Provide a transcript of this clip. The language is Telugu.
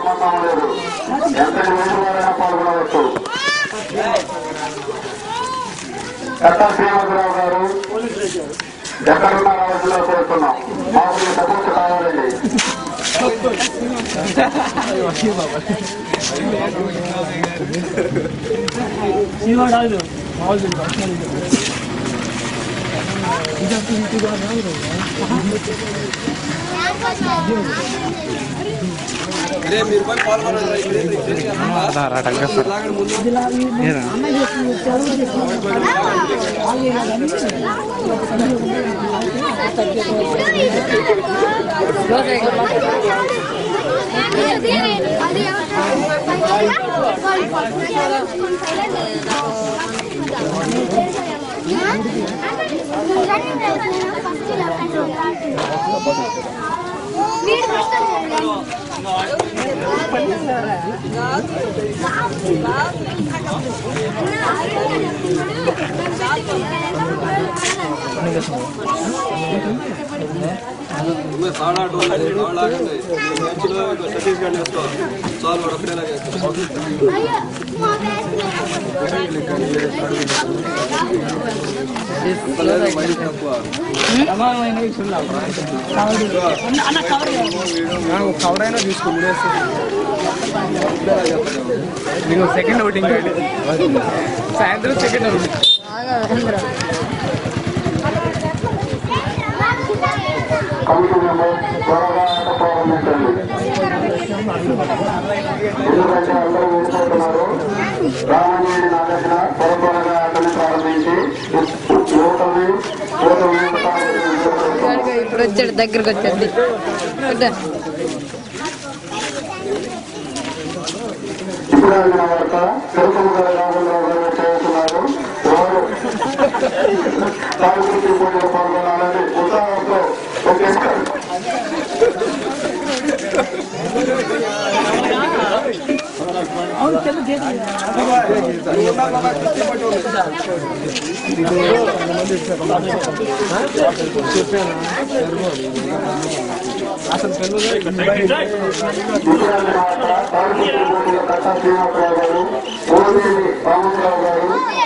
సంబంధం లేదు ఎంతటి వయసు వారైనా పాల్గొనవచ్చు కట్టా శ్రీనివాసరావు గారు ఎక్కడున్నా రావాల్సిందో కోరుతున్నాం మాకు మీ సపోర్ట్ కావాలండి కవర్ అయినా తీసుకో నేను సెకండ్ ఓటింగ్ సాయంత్రం సెకండ్ ఓటింగ్ కమిటీ మెంబర్ త్వరగా ఆట ప్రారంభించండి ఎందుకంటే అందరూ వెళ్ళిపోతున్నారు రామనేని నాగార్జున త్వర త్వరగా ఆటను ప్రారంభించి యువతని యువత యువత ఇప్పుడు వచ్చాడు దగ్గరకు వచ్చాడు వద్దా? ఇప్పుడే అందిన వార్త తిరుపతి గారి రాఘవరావు గారు చేస్తున్నారు వారు సాగుతీ పోటీలో పాల్గొనాలని ఉత్సాహంతో ఒక విజయాన్ని మాత్ర సాగుతీ పోటీలో కట్టా శ్రీనివాసరావు గారు కోదేవి రామచంద్రరావు గారు